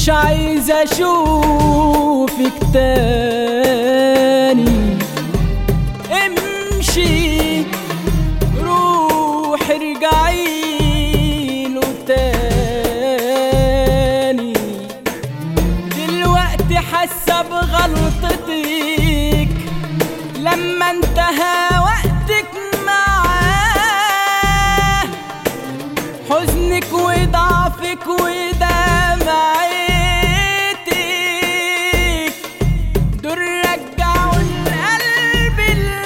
مش عايز اشوفك تاني امشي روح ارجعي له تاني دلوقتي حاسه بغلطتك لما انتهى وقتك معاه حزنك وضعفك ودمعتك دول رجعوا القلب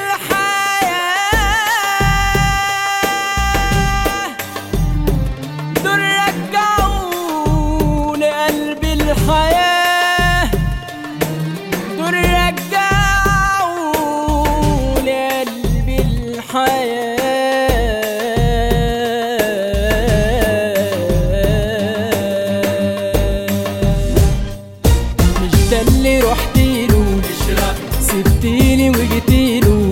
الحياة دول رجعوا لقلب الحياة دول رجعوا لقلب الحياة مش ده اللي رحتيله سبتيني وجيتيله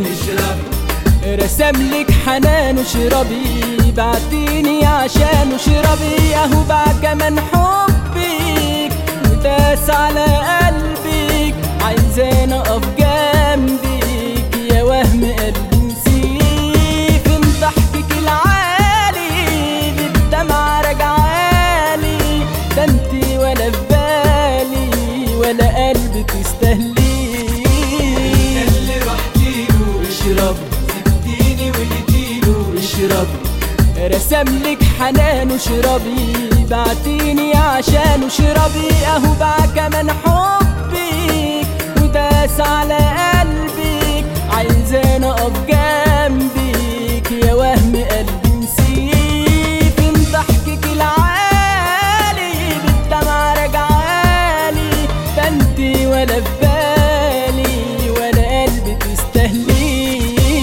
رسملك حنان وشربي بعتيني عشان وشربي اهو باع كمان حبك وداس على قلبك عايزاني اقف جنبك يا وهم قلبي نسيك فين ضحكك العالي بالدمعة راجعالي ده انتي ولا في بالي ولا قلبي تستهلي اللي رحتيله اشرب سبتيني وجيتيله اشرب رسملك حنان وشربي بعتيني عشان وشربي اهو باع كمان حبك وداس على قلبك عايزاني اقف جنبك يا وهم قلبي نسيك فين ضحكك العالي بالدمعة راجعالي ده انتي ولا في بالي ولا قلبي تستهلي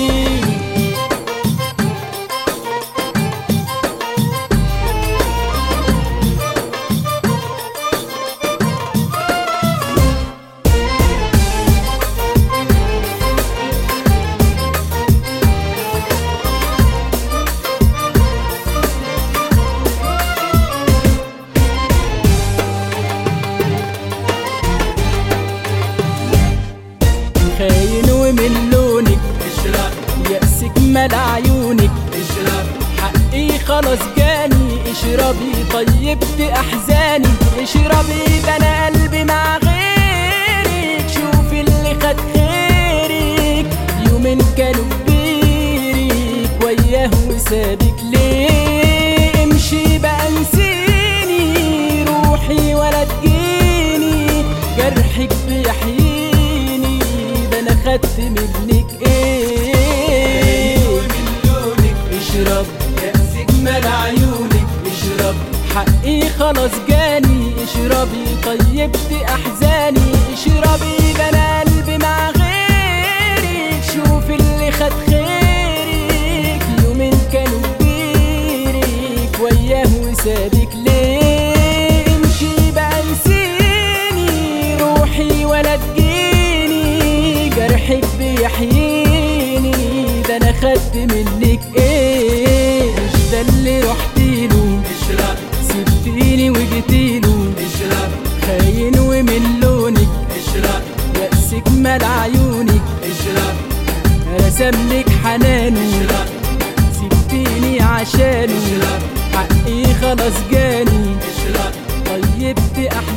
خاين ومن لونك اشرب يأسك مال عيونك اشرب حقي خلاص جاني اشربي طيبت احزاني اشربي ده انا قلبي مع غيرك شوفي اللي خد خيرك يومين كانوا كبيرك وياه وسابك ليه امشي بقى نسيني روحي ولا تجيني جرحك بيحييني ده انا خدت منك ايه ومن لونك اشرب يأسك مال عيونك اشرب حقي خلاص جاني اشربي طيبت احزاني اشربي ده انا قلبي مع غيرك شوف اللي خد خيرك يومين كانوا كبيرك وياه وسابك ليه امشي بقى نسيني روحي ولا تجيني جرحك بيحييني ده انا خدت منك ايه مش ده اللي رحتيله اشرب سبتيني وجيتيله اشرب خاين ومن لونك اشرب يأسك مال عيونك اشرب رسملك حنانه اشرب سبتيني عشانه اشرب حقي خلاص جاني اشرب طيبت احزاني